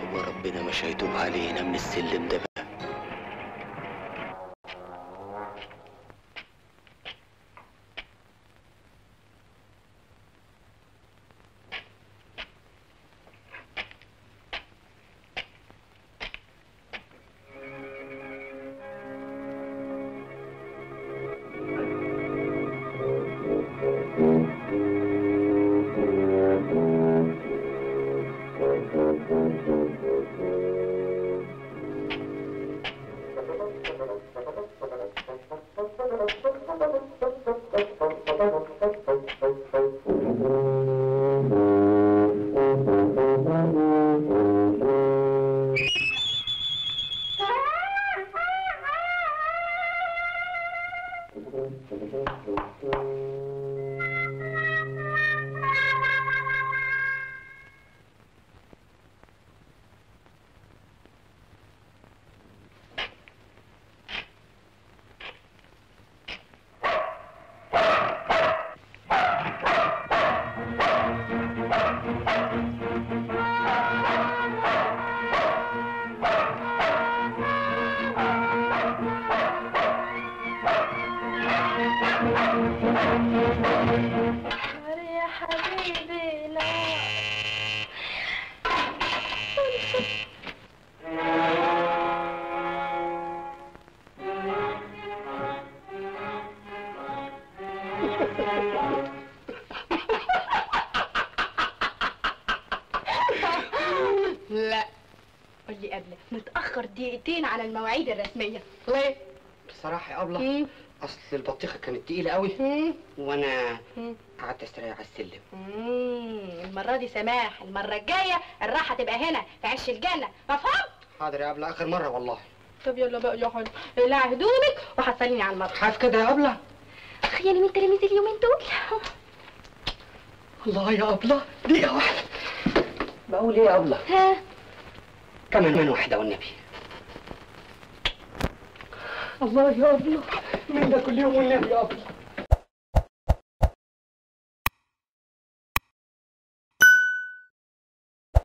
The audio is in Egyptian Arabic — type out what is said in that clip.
وربنا مش هيتوب علينا من السلم ده بقى نار يا حبيبي نار لا قول لي قبل متأخر دقيقتين على المواعيد الرسمية ليه؟ بصراحة يا أبلة أصل البطيخة كانت تقيلة قوي وأنا قعدت أستريح على السلم مم، المرة دي سماح المرة الجاية الراحة تبقى هنا في عش الجنة مفهوم؟ حاضر يا أبلة آخر مرة والله طب يلا بقى يا حلو اقلعي هدومك وحصليني على المطبخ خايف كده يا أبلة تخيلي مين تلاميذ اليومين دول الله يا أبلة دقيقة واحدة بقول إيه يا أبلة ها كمان من واحدة والنبي الله يا أبلة من ده كل يوم والنبي يا أبلة